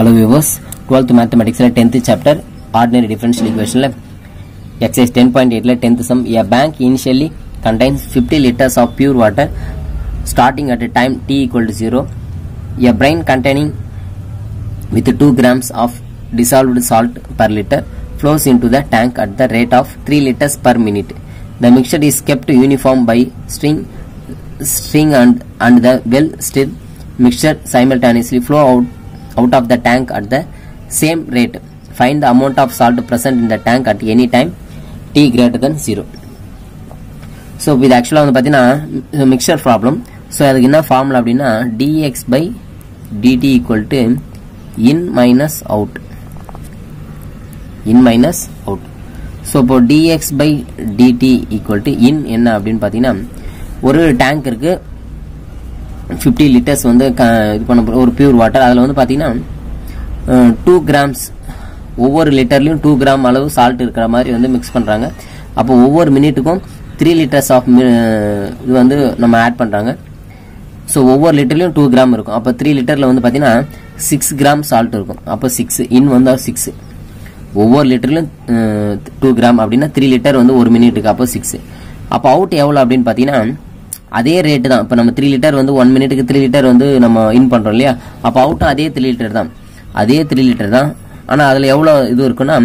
hello viewers twelfth மேத்தமெட்டிக்ஸில் tenth chapter ordinary differential ஈக்குவேஷனில் exercise ten point எயிட்டில் tenth sum a bank initially contains 50 liters of pure water starting at a time t equal to 0 a brine containing with 2 grams of dissolved salt per liter flows into the tank at the rate of 3 liters per minute the mixture is kept uniform by string string and and the well stirred mixture simultaneously flow out out of the tank at the same rate find the amount of salt present in the tank at any time t greater than 0 so இது ஆக்சுவலாக வந்து பார்த்தீங்கன்னா mixer problem so அதுக்கு என்ன formula அப்படின்னா dx by dt equal to in minus out in minus out so இப்போ dx by dt equal to in என்ன அப்படின்னு பார்த்தீங்கன்னா ஒரு டேங்க் இருக்கு ஃபிஃப்டி லிட்டர்ஸ் வந்து க இது பண்ண ஒரு பியூர் வாட்டர் அதில் வந்து பார்த்தீங்கன்னா டூ கிராம்ஸ் ஒவ்வொரு லிட்டர்லையும் டூ கிராம் அளவு சால்ட் இருக்கிற மாதிரி வந்து மிக்ஸ் பண்ணுறாங்க அப்போ ஒவ்வொரு மினிட்டுக்கும் த்ரீ லிட்டர்ஸ் ஆஃப் இது வந்து நம்ம ஆட் பண்ணுறாங்க ஸோ ஒவ்வொரு லிட்டர்லையும் டூ கிராம் இருக்கும் அப்போ த்ரீ லிட்டரில் வந்து பார்த்தீங்கன்னா சிக்ஸ் கிராம் சால்ட் இருக்கும் அப்போ சிக்ஸ் இன் வந்து சிக்ஸ் ஒவ்வொரு லிட்டர்லையும் டூ கிராம் அப்படின்னா த்ரீ லிட்டர் வந்து ஒரு மினிட்டுக்கு அப்போ சிக்ஸ் அப்போ அவுட் எவ்வளோ அப்படின்னு பார்த்தீங்கன்னா அதே ரேட்டு தான் இப்போ நம்ம த்ரீ லிட்டர் வந்து ஒன் மினிட்டுக்கு த்ரீ லிட்டர் வந்து நம்ம இன் பண்ணுறோம் இல்லையா அப்போ அவுட்டும் அதே த்ரீ லிட்டர் தான் அதே த்ரீ லிட்டர் தான் ஆனால் அதில் எவ்வளோ இது இருக்குன்னா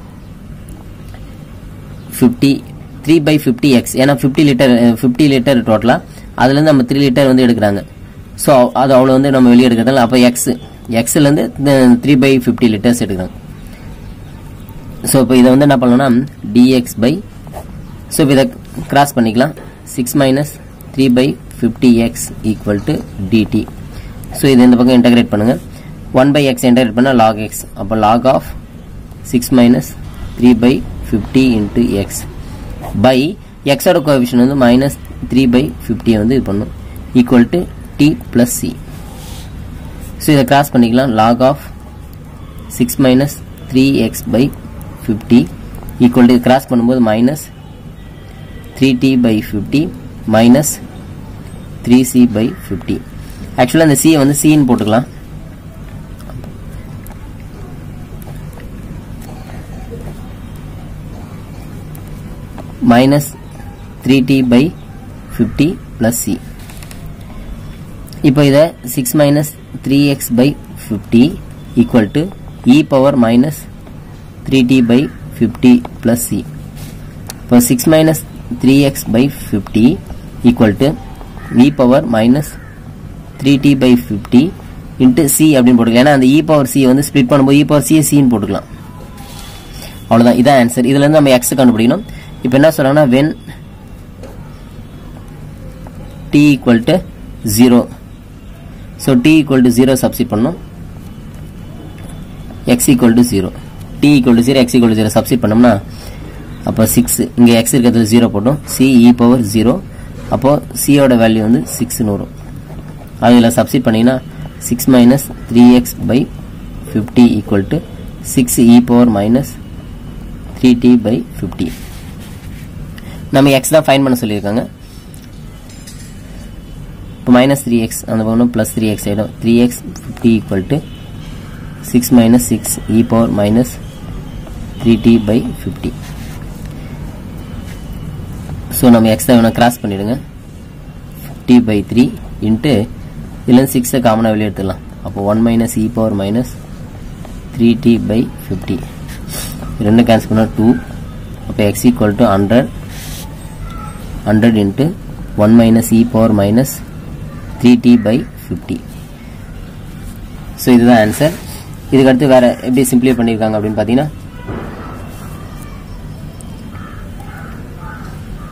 fifty three by fifty x ஏன்னா ஃபிஃப்டி லிட்டர் ஃபிஃப்டி லிட்டர் டோட்டலாக அதுலேருந்து நம்ம த்ரீ லிட்டர் வந்து எடுக்கிறாங்க ஸோ அது அவ்வளோ வந்து நம்ம வெளியே எடுக்கிறதால அப்போ எக்ஸ் எக்ஸ்லேருந்து த்ரீ பை ஃபிஃப்டி லிட்டர்ஸ் எடுக்கிறாங்க ஸோ இப்போ இதை வந்து என்ன பண்ணலாம்னா டிஎக்ஸ் பை ஸோ இப்போ இதை கிராஸ் பண்ணிக்கலாம் six minus three by fifty x equal to dt so இது இந்த பக்கம் இன்டகிரேட் பண்ணுங்கள் ஒன் பை எக்ஸ் இன்டகிரேட் பண்ணால் லாக் எக்ஸ் அப்போ log of six minus three by fifty into x by எக்ஸோட கோஎஃபிஷியன் வந்து மைனஸ் த்ரீ பை ஃபிஃப்டியை வந்து இது பண்ணும் equal to t plus c so இதை கிராஸ் பண்ணிக்கலாம் log of six minus three x by fifty equal to cross பண்ணும்போது minus three t by fifty minus three c by fifty ஆக்சுவலாக இந்த சியை வந்து சின்னு போட்டுக்கலாம் minus 3t by 50 plus c இப்போ இதை 6 minus 3x by 50 equal to e power minus 3t by 50 plus c இப்போ 6 minus 3x by 50 equal to e power minus 3t by 50 into c அப்படின்னு போட்டுக்கலாம் ஏன்னா அந்த e power c வந்து split பண்ணும்போது e power c cன்னு போட்டுக்கலாம் அவ்வளோதான் இதான் ஆன்சர் இதுலேருந்து நம்ம எக்ஸ் கண்டுபிடிக்கணும் இப்போ என்ன சொல்றாங்கன்னா when t equal to zero so t equal to zero substitute பண்ணோம் x equal to zero t equal to zero x equal to zero substitute பண்ணோம்னா அப்போ சிக்ஸ் இங்கே எக்ஸ் இருக்கிறதுல ஜீரோ போட்டோம் சி இ பவர் ஜீரோ அப்போது சியோட value வந்து சிக்ஸ்னு வரும் அதில் சப்ஸ்டிட் பண்ணிங்கன்னா six minus three x by fifty equal to six e power minus three t by fifty நம்ம எக்ஸ் தான் ஃபைன் பண்ண சொல்லியிருக்காங்க இப்போ மைனஸ் த்ரீ எக்ஸ் அந்த பக்கம் ப்ளஸ் த்ரீ எக்ஸ் ஆகிடும் three x fifty equal to six minus six e power minus three t by fifty so நம்ம x தான் வேணால் கிராஸ் பண்ணிவிடுங்க ஃபிஃப்டி பை த்ரீ இன்ட்டு இதுலேருந்து சிக்ஸை காமனாக வெளியே எடுத்துடலாம் அப்போ one minus e power minus three t by fifty ரெண்டு கேன்சல் பண்ணால் டூ அப்போ x equal to hundred hundred into one minus e power minus three t by fifty so இதுதான் ஆன்சர் இதுக்கு அடுத்து வேற எப்படி சிம்பிளிஃபை பண்ணியிருக்காங்க அப்படின்னு பார்த்தீங்கன்னா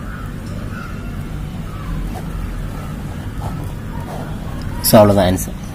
ஸோ அவ்வளோதான் ஆன்சர்